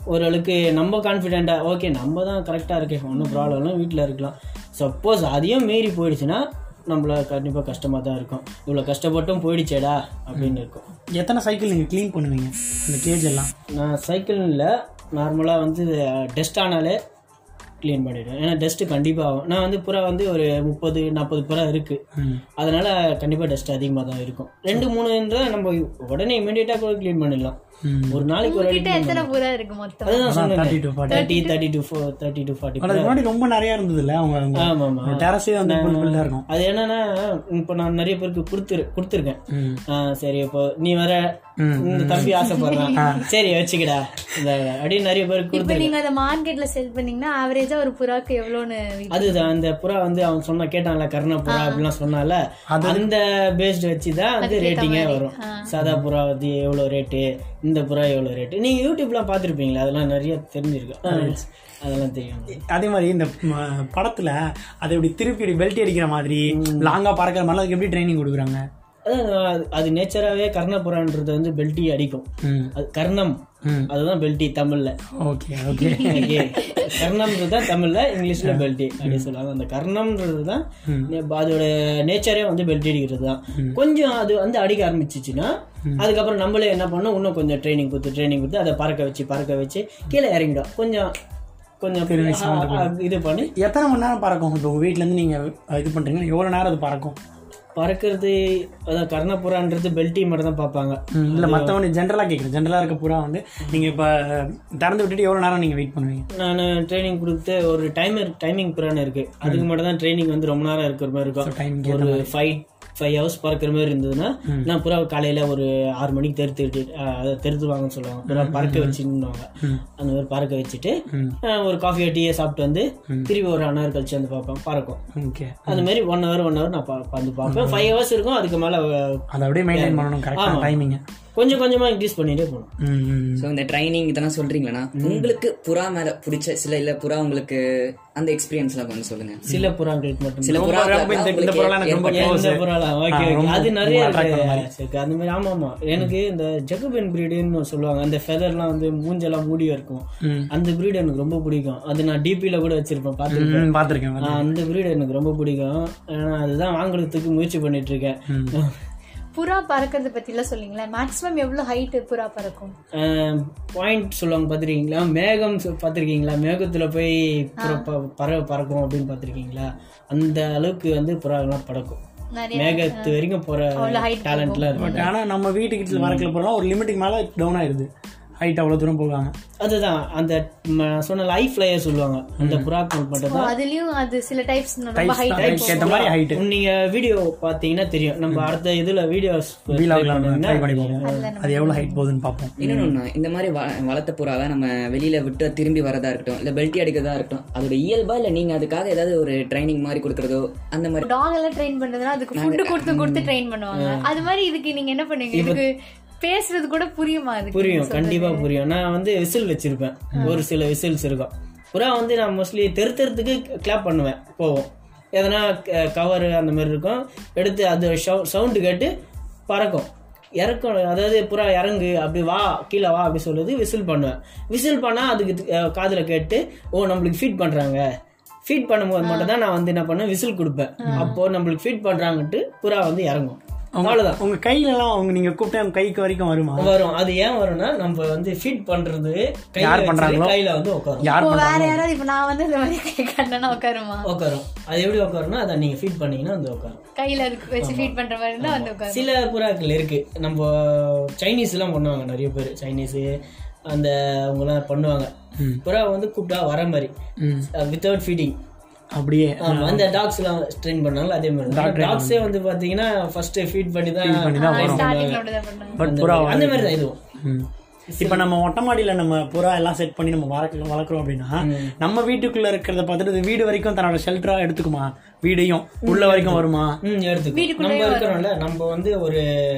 ஓரளவுக்கு நம்ம கான்ஃபிடென்ட்டாக ஓகே நம்ம தான் கரெக்டாக இருக்கேன் ஒன்றும் ப்ராப்ளம் இல்லை வீட்டில் இருக்கலாம் சப்போஸ் அதையும் மீறி போயிடுச்சுன்னா நம்மள கண்டிப்பாக கஷ்டமாக தான் இருக்கும் இவ்வளோ கஷ்டப்பட்டும் போயிடுச்சேடா அப்படின்னு இருக்கும்
எத்தனை சைக்கிள் நீங்கள் க்ளீன் பண்ணுவீங்க அந்த கேஜ் எல்லாம்
நான் சைக்கிளில் நார்மலாக வந்து டஸ்ட் ஆனாலே க்ளீன் பண்ணிடுவேன் ஏன்னா டஸ்ட்டு கண்டிப்பாக ஆகும் நான் வந்து புறா வந்து ஒரு முப்பது நாற்பது புறா இருக்குது
ம்.
அதனால கண்டிப்பாக டஸ்ட் அதிகமாக தான் இருக்கும் ரெண்டு மூணு இருந்தால் நம்ம உடனே இமீடியட்டாக கூட க்ளீன் பண்ணிடலாம்
ம்.
ஒரு நாளைக்கு ஒரு
கிட்ட எத்தனை புறா இருக்கு மொத்தம்
அதுதான் சொன்னேன்
thirty to forty
thirty thirty to four thirty to forty
அதுக்கு முன்னாடி ரொம்ப நிறைய இருந்ததுல்ல அவங்க
ஆமாம் ஆமாம்
டெரஸே வந்து ஃபுல் ஃபுல்லாக இருக்கும்
அது என்னன்னா இப்போ நான் நிறைய பேருக்கு கொடுத்துரு கொடுத்துருக்கேன்
ம்.
ஆ, சரி இப்போ நீ வர
ம்,
இந்த தம்பி ஆசைப்படுறான் சரி வச்சுக்கடா இந்த அப்படின்னு நிறைய பேருக்கு
இப்ப
கொடுத்துரு
நீங்க அதை மார்க்கெட்ல செல் பண்ணீங்கன்னா ஆவரேஜா ஒரு புறாக்கு எவ்வளவுன்னு விக்கும்?
அதுதான் அந்த புறா வந்து அவன் சொன்ன கேட்டான்ல கர்ண புறா அப்படிலாம் சொன்னால அந்த பேஸ்ட் வச்சு தான் வந்து ரேட்டிங்கே வரும் சாதா புறா வந்து எவ்வளோ ரேட்டு இந்த புறா எவ்வளோ ரேட்டு நீங்க யூடியூப்லாம் பார்த்துருப்பீங்களா அதெல்லாம் நிறைய தெரிஞ்சிருக்கு அதெல்லாம் தெரியும்
அதே மாதிரி இந்த ம, படத்துல அதை இப்படி திருப்பி இப்படி பெல்ட் அடிக்கிற மாதிரி லாங்கா பறக்கிற மாதிரி அதுக்கு எப்படி ட்ரைனிங் கொடுக்குறாங்க
அதான் அது- அது நேச்சராகவே கர்ணபுறான்றது வந்து பெல்ட்டி அடிக்கும்
ம்
அது கர்ணம்
ம்.
அதுதான் பெல்ட்டி தமிழ்ல
ஓகே ஓகே
Okay. கர்ணம்ன்றது தான் தமிழ்ல இங்கிலீஷ்ல பெல்ட்டி அப்படி சொல்லுவாங்க அந்த கர்ணம்ன்றது தான் அதோட நேச்சரே வந்து பெல்ட் அடிக்கிறது தான் கொஞ்சம் அது வந்து அடிக்க ஆரம்பிச்சிச்சுன்னா அதுக்கப்புறம் நம்மளே என்ன பண்ணோம் இன்னும் கொஞ்சம் ட்ரைனிங் கொடுத்து ட்ரைனிங் கொடுத்து அதை பறக்க வச்சு பறக்க வச்சு கீழே இறங்கிடும் கொஞ்சம் கொஞ்சம் ஆ, ஆ, இது பண்ணி
எத்தனை மணி நேரம் பறக்கும் இப்போ உங்க வீட்ல இருந்து நீங்க இது பண்றீங்கன்னா எவ்வளவு நேரம் அது பறக்கும்
பறக்கிறது அதான் கர்ணபுறான்றது பெல்ட்டி மட்டும் தான் பார்ப்பாங்க
ம், இல்ல மத்தவங்க ஜென்ரலா கேக்குறேன் ஜென்ரலா இருக்க பூரா வந்து நீங்க இப்ப திறந்து விட்டுட்டு எவ்வளவு நேரம் நீங்க வெயிட் பண்ணுவீங்க
நான் ட்ரைனிங் கொடுத்து ஒரு டைமர் டைமிங் புறான் இருக்கு அதுக்கு மட்டும் தான் ட்ரைனிங் வந்து ரொம்ப நேரம் இருக்கிற மாதிரி இருக்கும்
டைம்
ஒரு ஃபைவ் ஃபைவ் ஹவர்ஸ் பறக்கிற மாதிரி இருந்ததுன்னா நான் புறா காலையில ஒரு ஆறு மணிக்கு தெருத்து அதை தெருத்துவாங்கன்னு சொல்லுவாங்க புறா பறக்க வச்சுன்னுவாங்க அந்த மாதிரி பறக்க வச்சுட்டு ஆஹ், ஒரு காஃபி டீயை சாப்பிட்டு வந்து திருப்பி ஒரு ஒன் ஹவர் கழிச்சு வந்து பார்ப்பேன் பறக்கும்
ஓகே
அந்த மாதிரி ஒன் ஹவர் ஒன் ஹவர் நான் பா- வந்து பார்ப்பேன் ஃபைவ் ஹவர்ஸ் இருக்கும் அதுக்கு மேல அஹ்,
அதை அப்படியே மெயின்டைன் பண்ணணும் கரெக்டான டைமிங்
கொஞ்சம் கொஞ்சமா இன்க்ரீஸ் பண்ணிட்டே போகணும்
ம்
ஸோ இந்த ட்ரைனிங் இதெல்லாம் சொல்றீங்களா உங்களுக்கு புறா மேல பிடிச்ச சில இல்ல புறா உங்களுக்கு அந்த எக்ஸ்பீரியன்ஸ்லாம் கொஞ்சம் சொல்லுங்க
சில புறாங்களுக்கு மட்டும்
சில புறா
ரொம்ப இந்த- இந்த பொருளெல்லாம் எனக்கு ரொம்ப close.
இந்த புறாலா? Okay, okay.
ரொம்ப
அது நிறைய
attract
இருக்கு.
பண்ண மாதிரி.
சரி, அந்த மாதிரி ஆமா ஆமா எனக்கு இந்த ஜெகபென் பிரீடுன்னு சொல்லுவாங்க அந்த ஃபெதர்லாம் வந்து மூஞ்செல்லாம் மூடி இருக்கும்
ம்.
அந்த பிரீடு எனக்கு ரொம்ப பிடிக்கும் அது நான் டிபில கூட வச்சிருப்பேன் பார்த்துருப்பேன்
ம், பார்த்திருக்கேன்
ஆ, அந்த பிரீடு எனக்கு ரொம்ப பிடிக்கும் ஆனா அதுதான் வாங்குறதுக்கு முயற்சி பண்ணிட்டு இருக்கேன்
புறா பறக்கிறது பத்தி எல்லாம் சொல்லிங்களேன் மேக்ஸிமம் எவ்வளவு ஹைட் புறா பறக்கும்
பாயிண்ட் சொல்லுவாங்க பார்த்துருக்கீங்களா மேகம் சொ- பார்த்திருக்கீங்களா மேகத்துல போய் புறா ப- பறவை பறக்கும் அப்படின்னு பார்த்திருக்கீங்களா அந்த அளவுக்கு வந்து புறாவெல்லாம் பறக்கும்
நிறைய
மேகத்து வரைக்கும் போற டேலண்ட்லாம் இருக்கு
பட் ஆனா நம்ம வீட்டுக்கு வரக்கல போறோம் ஒரு லிமிட்டுக்கு மேல டவுன் ஆயிருது ஹைட் அவ்வளவு தூரம் போகாம
அதுதான் அந்த ம, சொன்ன லைஃப் ஃபிளையர் சொல்லுவாங்க அந்த புறாக்கள் மட்டும்
ஓ,
தான்
அதுலயும் அது சில டைப்ஸ் ரொம்ப ஹைட்
டைப்ஸ் ஏத்த மாதிரி ஹைட்
நீங்க வீடியோ பாத்தீங்கன்னா தெரியும் நம்ம அடுத்த இதுல வீடியோஸ்
வீலாக்ல ட்ரை பண்ணி பார்ப்போம் அது எவ்வளவு ஹைட் போகுதுன்னு பார்ப்போம்
இன்னொன்னு இந்த மாதிரி வ- வளர்த்த புறாவை நம்ம வெளியில விட்டு திரும்பி வரதா இருக்கட்டும் இல்ல பெல்ட்டி அடிக்கிறதா இருக்கட்டும் அதோட இயல்பா இல்ல நீங்க அதுக்காக ஏதாவது ஒரு ட்ரைனிங் மாதிரி கொடுக்கறதோ அந்த மாதிரி
டாக் எல்லாம் ட்ரெயின் பண்றதுனா அதுக்கு ஃபுட் கொடுத்து கொடுத்து ட்ரெயின் பண்ணுவாங்க அது மாதிரி இதுக்கு நீங்க என்ன பண்ணுவீங்க இதுக்கு பேசுறது கூட புரியுமா அதுக்கு
புரியும் கண்டிப்பா புரியும் நான் வந்து விசில் வச்சிருப்பேன் ஒரு சில விசில்ஸ் இருக்கும் புறா வந்து நான் மோஸ்ட்லி தெருத்துறதுக்கு கிளாப் பண்ணுவேன் போவோம் எதனா கவர் அந்த மாதிரி இருக்கும் எடுத்து அது சவுண்டு கேட்டு பறக்கும் இறக்கும் அதாவது புறா இறங்கு அப்படி வா கீழே வா அப்படி சொல்லுது விசில் பண்ணுவேன் விசில் பண்ணால் அதுக்கு அஹ், காதுல கேட்டு ஓ நம்மளுக்கு ஃபீட் பண்ணுறாங்க ஃபீட் பண்ணும்போது மட்டும் தான் நான் வந்து என்ன பண்ணுவேன் விசில் கொடுப்பேன் அப்போ நம்மளுக்கு ஃபீட் பண்ணுறாங்கன்ட்டு புறா வந்து இறங்கும் அவ்வளோதான்
உங்க கையில எல்லாம் அவங்க நீங்க கூப்பிட்டா உங்க கைக்கு வரைக்கும் வருமா
வரும் அது ஏன் வரும்னா நம்ம வந்து ஃபீட் பண்றது கையில
யார்
வச்சுட்டு
பண்றாங்களோ?
கையில வந்து உட்காரும்
யார்
இப்போ
பண்றாங்க
வேற யாராவது இப்ப நான் வந்து இந்த மாதிரி கை காட்டினா உட்காருமா
உட்காரும் அது எப்படி உட்காரும்னா அதை நீங்க ஃபீட் பண்ணீங்கன்னா வந்து உட்காரும்
கையில அதுக்கு வச்சு ஃபீட் பண்ற மாதிரி இருந்தா வந்து உட்காரு
சில புறாக்கள் இருக்கு நம்ம சைனீஸ் எல்லாம் பண்ணுவாங்க நிறைய பேர் சைனீஸ் அந்த அவங்கலாம் பண்ணுவாங்க புறா வந்து கூப்பிட்டா வர மாதிரி வித்தவுட் ஃபீடிங்
அப்படியே
அந்த டாக்ஸ் எல்லாம் ட்ரெயின் பண்ணாங்களா அதே மாதிரி டாக்ஸே வந்து பாத்தீங்கன்னா ஃபர்ஸ்ட் ஃபீட் பண்ணி தான்
ஸ்டார்டிங்ல அப்படிதான் பண்ணாங்க
பட் புறா
அந்த மாதிரி தான் இதுவும்
ம். இப்ப நம்ம மொட்டை மாடியில நம்ம புறா எல்லாம் செட் பண்ணி நம்ம வளர்க்க வளர்க்குறோம் அப்படின்னா நம்ம வீட்டுக்குள்ள இருக்கிறத பார்த்துட்டு இது வீடு வரைக்கும் தன்னோட ஷெல்டரா எடுத்துக்குமா வீடையும் உள்ள வரைக்கும் வருமா
ம் எடுத்துக்கோ நம்ம இருக்கிறோம்ல நம்ம வந்து ஒரு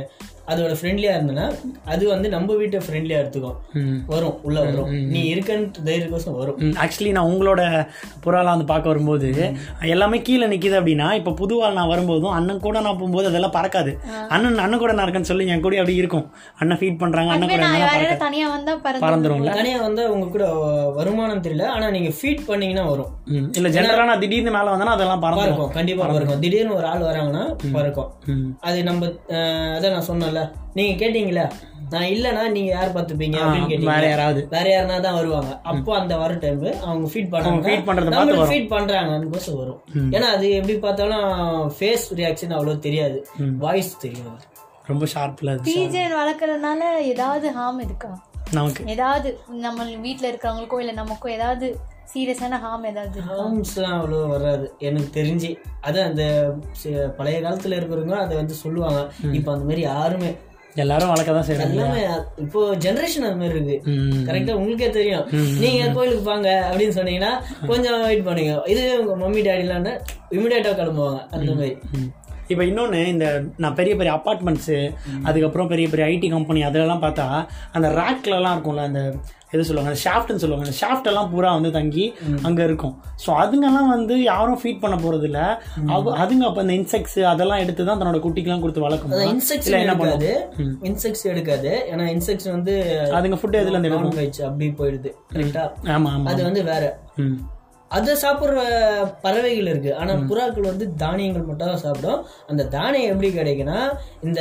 அதோட ஃப்ரெண்ட்லியா இருந்தனா அது வந்து நம்ம வீட்டை ஃப்ரெண்ட்லியா எடுத்துக்கும்
ம்
வரும் உள்ள வரும் நீ இருக்கன்ட்டு தைரியக்கோசம் வரும்
ஆக்சுவலி நான் உங்களோட புறாலாம் வந்து பார்க்க வரும்போது எல்லாமே கீழே நிக்குது அப்படின்னா இப்போ புதுவாள் நான் வரும்போதும் அண்ணன் கூட நான் போகும்போது அதெல்லாம் பறக்காது அண்ணன் அண்ணன் கூட நான் இருக்கேன்னு சொல்லி என் கூட அப்படி இருக்கும் அண்ணன் ஃபீட் பண்றாங்க அண்ணன் கூட
நான்
இருந்தா
யாராவது தனியா வந்தா பறந்து
பறந்துரும்ல
தனியா வந்தா உங்க கூட வருமானம் தெரியல ஆனா நீங்க ஃபீட் பண்ணீங்கன்னா வரும்
ம். இல்ல ஜென்ரலா நான் திடீர்னு மேல வந்தேன்னா அதெல்லாம் பறந்துரும்
பறக்கும் கண்டிப்பா பறக்கும் திடீர்னு ஒரு ஆள் வராங்கன்னா பறக்கும்
ம்.
அது நம்ம அஹ், அதான் நான் சொன்னேன்ல நீங்க கேட்டீங்களா நான் இல்லனா நீங்க யார் பார்த்துப்பீங்க அப்படின்னு கேட்டீங்க
வேற யாராவது
வேற யாருனா தான் வருவாங்க அப்போ அந்த வர டைம் அவங்க ஃபீட் பண்றாங்க
feed பண்றத பார்த்து
நம்மளும்
வரும்.
ஃபீட் பண்றாங்கன்னு கோசம் வரும் ஏன்னா அது எப்படி பார்த்தாலும் ஃபேஸ் ரியாக்ஷன் அவ்வளவு தெரியாது வாய்ஸ் தெரியும்
ரொம்ப ஷார்ப்ல அது
பீஜன் வளர்க்கறதுனால ஏதாவது ஹார்ம் இருக்கா
நமக்கு
ஏதாவது நம்ம வீட்ல இருக்கிறவங்களுக்கோ இல்ல நமக்கோ ஏதாவது சீரியஸான ஹார்ம் ஏதாவது இருக்கா?
ஹார்ம்ஸ்லாம் அவ்வளோ வராது எனக்கு தெரிஞ்சு அதான் அந்த சி- பழைய காலத்துல இருக்கிறவங்க அதை வந்து சொல்லுவாங்க இப்போ அந்த மாதிரி யாருமே
எல்லாரும் வளர்க்க தான் செய்யறாங்க
எல்லாமே இப்போ ஜெனரேஷன் அது மாதிரி இருக்கு
ம்.
கரெக்டா உங்களுக்கே தெரியும் நீங்க கோயிலுக்கு வாங்க அப்படின்னு சொன்னீங்கன்னா கொஞ்சம் வெயிட் பண்ணுங்க இதுவே உங்க மம்மி டேடிலாம் இமிடியேட்டா கிளம்புவாங்க அந்த மாதிரி
ம். இப்போ இன்னொன்று இந்த நான் பெரிய பெரிய அப்பார்ட்மெண்ட்ஸு அதுக்கப்புறம் பெரிய பெரிய ஐடி கம்பெனி அதெல்லாம் பார்த்தா அந்த ரேக்லலாம் இருக்கும்ல அந்த எது சொல்லுவாங்க அந்த ஷாஃப்ட்னு சொல்லுவாங்க அந்த ஷாஃப்ட் எல்லாம் பூரா வந்து தங்கி அங்கே இருக்கும் ஸோ அதுங்கெல்லாம் வந்து யாரும் ஃபீட் பண்ண போறது இல்ல அவ அதுங்க அப்போ இந்த இன்செக்ட்ஸ் அதெல்லாம் எடுத்து தான் தன்னோட குட்டிக்கெல்லாம் கொடுத்து வளர்க்கும்
இன்செக்ட்ஸ்
இல்ல என்ன
எடுக்காது இன்செக்ட்ஸ் எடுக்காது ஏன்னா இன்செக்ட்ஸ் வந்து
அதுங்க ஃபுட் எதுல இருந்து எடுக்கும்
நான்வெஜ் அப்படி போயிடுது கரெக்டா
ஆமா ஆமா
அது வந்து வேற
ம்
அதை சாப்பிடுற பறவைகள் இருக்கு ஆனா புறாக்கள் வந்து தானியங்கள் மட்டும் தான் சாப்பிடும் அந்த தானியம் எப்படி கிடைக்குன்னா இந்த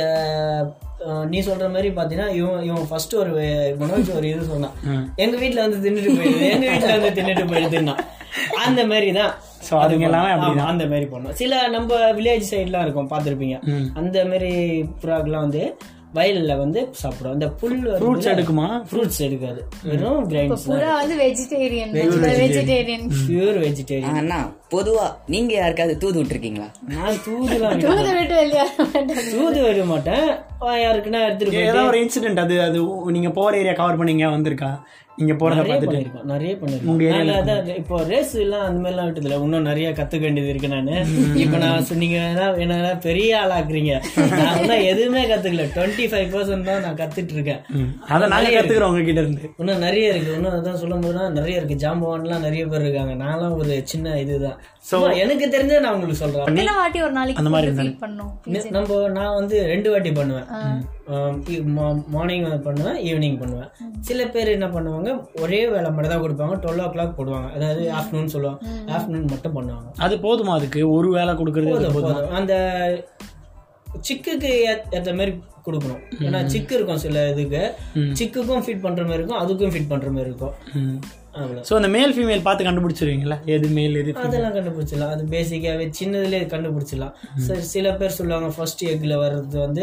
அஹ், நீ சொல்ற மாதிரி பாத்தீங்கன்னா இவன் இவன் ஃபர்ஸ்ட் ஒரு மனோஜ் ஒரு இது சொன்னான் எங்க வீட்ல வந்து தின்னுட்டு போயிடுது எங்க வீட்ல வந்து தின்னுட்டு போயிடுதுன்னா அந்த மாதிரி தான்
ஸோ அதுங்க எல்லாமே அப்படி
ஆமா, அந்த மாதிரி பண்ணும் சில நம்ம வில்லேஜ் சைட்லாம் இருக்கும் பார்த்திருப்பீங்க அந்த மாதிரி புறாக்கெல்லாம் வந்து வயல்ல வந்து சாப்பிடும் அந்த புல்
ஃப்ரூட்ஸ் எடுக்குமா
ஃப்ரூட்ஸ் எடுக்காது வெறும் கிரைன்ஸ்
புறா வந்து வெஜிடேரியன் வெஜிடேரியன்
பியூர் வெஜிடேரியன்
அண்ணா பொதுவா நீங்க யாருக்காவது தூது விட்டுருக்கீங்களா
நான் தூதுலாம்
தூத விட்டு வெளியே
தூது விட மாட்டேன் யாருக்குன்னா எடுத்துட்டு போய்
ஏதாவது ஒரு இன்சிடென்ட் அது அது நீங்க போற ஏரியா கவர் பண்ணீங்க வந்திருக்கா நீங்க போறத
நிறைய
பார்த்துட்டு
பண்ணிருக்கோம் நிறைய பண்ணிருக்கோம் நாங்க அதான் இப்போ ரேஸ் எல்லாம் அந்த மாதிரி எல்லாம் விட்டதுல இன்னும் நிறைய கத்துக்க வேண்டியது இருக்கு நானு இப்ப நான் சொ- நீங்க என்ன என்ன பெரிய ஆளாக்குறீங்க நான் இன்னும் எதுவுமே கத்துக்கல டுவெண்ட்டி ஃபைவ் பர்சன்ட் தான் நான் கத்துட்டு இருக்கேன்
ம். அதை நாங்க கத்துக்கிறோம் உங்ககிட்ட இருந்து
இன்னும் நிறைய இருக்கு இன்னும் அதான் சொல்லும் போதுனா நிறைய இருக்கு ஜாம்பவான்லாம் நிறைய பேர் இருக்காங்க நான்லாம் ஒரு சின்ன இதுதான் சும்மா எனக்கு தெரிஞ்ச நான் உங்களுக்கு சொல்றேன்
எத்தனை வாட்டி ஒரு நாளைக்கு ஃபீட் பண்ணோம்
நி- நம்ம நான் வந்து ரெண்டு வாட்டி பண்ணுவேன் மார்னிங் பண்ணுவேன் ஈவினிங் பண்ணுவேன் சில பேர் என்ன பண்ணுவாங்க ஒரே வேலை மட்டும் தான் கொடுப்பாங்க டுவெல் ஓ கிளாக் போடுவாங்க அதாவது ஆஃப்டர்நூன் சொல்லுவாங்க ஆஃப்டர்நூன் மட்டும் பண்ணுவாங்க
அது போதுமா அதுக்கு ஒரு வேலை கொடுக்கறது அது
போதும், போதும். அந்த சிக்குக்கு ஏத்- ஏத்த மாதிரி கொடுக்கணும் ஏன்னா சிக்கு இருக்கும் சில இதுக்கு சிக்குக்கும் ஃபிட் பண்ற மாதிரி இருக்கும் அதுக்கும் ஃபிட் பண்ற மாதிரி இருக்கும்
ம்
அவ்வளவு
ஸோ அந்த மேல் ஃபீமேல் பார்த்து கண்டுபிடிச்சிருவீங்களா எது மேல் எது
அதெல்லாம் கண்டுபிடிச்சிடலாம் அது பேசிக்காவே சின்னதுலேயே கண்டுபிடிச்சிடலாம் சரி சில பேர் சொல்லுவாங்க ஃபர்ஸ்ட் எக்ல வர்றது வந்து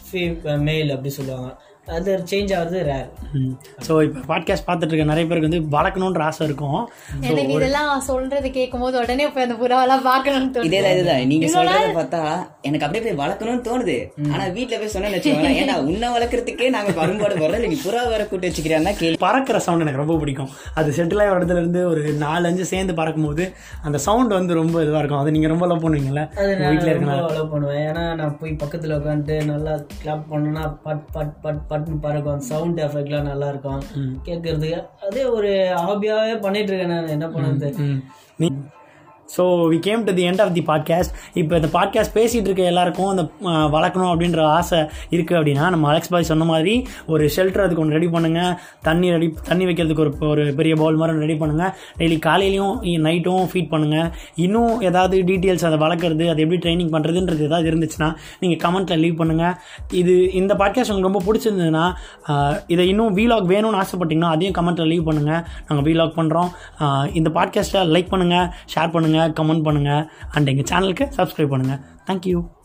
மேல் அப்படி சொல்லுவாங்க அது சேஞ்ச் ஆகுறது ரேர்
ஸோ இப்போ பாட்காஸ்ட் பார்த்துட்டு இருக்க நிறைய பேருக்கு வந்து வளர்க்கணுன்ற ஆசை இருக்கும்
எனக்கு இதெல்லாம் சொல்றது கேட்கும் போது உடனே போய் அந்த புறாவெல்லாம் பார்க்கணும்னு தோணுது
இதேதான் இதுதான் நீங்க சொல்றத பார்த்தா எனக்கு அப்படியே போய் வளர்க்கணும்னு தோணுது ஆனா வீட்ல போய் சொன்னேன்னு வச்சுக்கோங்களேன் ஏன்னா உன்னை வளர்க்கறதுக்கே நாங்க கரும்பாடு போடுறோம் இல்ல நீ புறா வேற கூட்டு வச்சுக்கிறேன்னா கேள்வி
பறக்கிற சவுண்ட் எனக்கு ரொம்ப பிடிக்கும் அது செட்டில் ஆகிற இடத்துல இருந்து ஒரு நாலு அஞ்சு சேர்ந்து பறக்கும்போது அந்த சவுண்ட் வந்து ரொம்ப இதுவாக இருக்கும் அது நீங்கள் ரொம்ப லவ் பண்ணுவீங்கல்ல
அது
உங்க
நான்
வீட்டில்
ரொம்ப
இருக்கனால
அலோவ் பண்ணுவேன் ஏன்னா நான் போய் பக்கத்துல உட்காந்துட்டு நல்லா கிளாப் பண்ணோம்னா பட் பட் பட் பட்னு பறக்கும் சவுண்ட் எஃபெக்ட்லாம் நல்லா இருக்கும் கேட்கறதுக்கு அதே ஒரு ஹாபியாவே பண்ணிட்டு இருக்கேன் நான் என்ன பண்ணுறது
so we came to the end of the podcast இப்போ இந்த பாட்காஸ்ட் பேசிகிட்டு இருக்க எல்லாருக்கும் அந்த அஹ், வளர்க்கணும் அப்படின்ற ஆசை இருக்குது அப்படின்னா நம்ம அலெக்ஸ் பாய் சொன்ன மாதிரி ஒரு ஷெல்டர் அதுக்கு ஒன்று ரெடி பண்ணுங்கள் தண்ணி ரெடி தண்ணி வைக்கிறதுக்கு ஒரு ஒரு பெரிய பவுல் மாதிரி ரெடி பண்ணுங்கள் டெய்லி காலையிலையும் நைட்டும் ஃபீட் பண்ணுங்கள் இன்னும் ஏதாவது டீட்டெயில்ஸ் அதை வளர்க்குறது அது எப்படி ட்ரைனிங் பண்ணுறதுன்றது ஏதாவது இருந்துச்சுன்னா நீங்கள் கமெண்ட்டில் லீவ் பண்ணுங்கள் இது இந்த பாட்காஸ்ட் உங்களுக்கு ரொம்ப பிடிச்சிருந்ததுன்னா அஹ், இதை இன்னும் வீலாக் வேணும்னு ஆசைப்பட்டீங்கன்னா அதையும் கமெண்ட்டில் லீவ் பண்ணுங்கள் நாங்கள் வீலாக் பண்ணுறோம் இந்த பாட்காஸ்ட்டை லைக் பண்ணுங்கள் ஷேர் பண்ணுங்கள் கமெண்ட் பண்ணுங்கள் அண்ட் எங்கள் சேனலுக்கு சப்ஸ்கிரைப் பண்ணுங்கள் தேங்க்யூ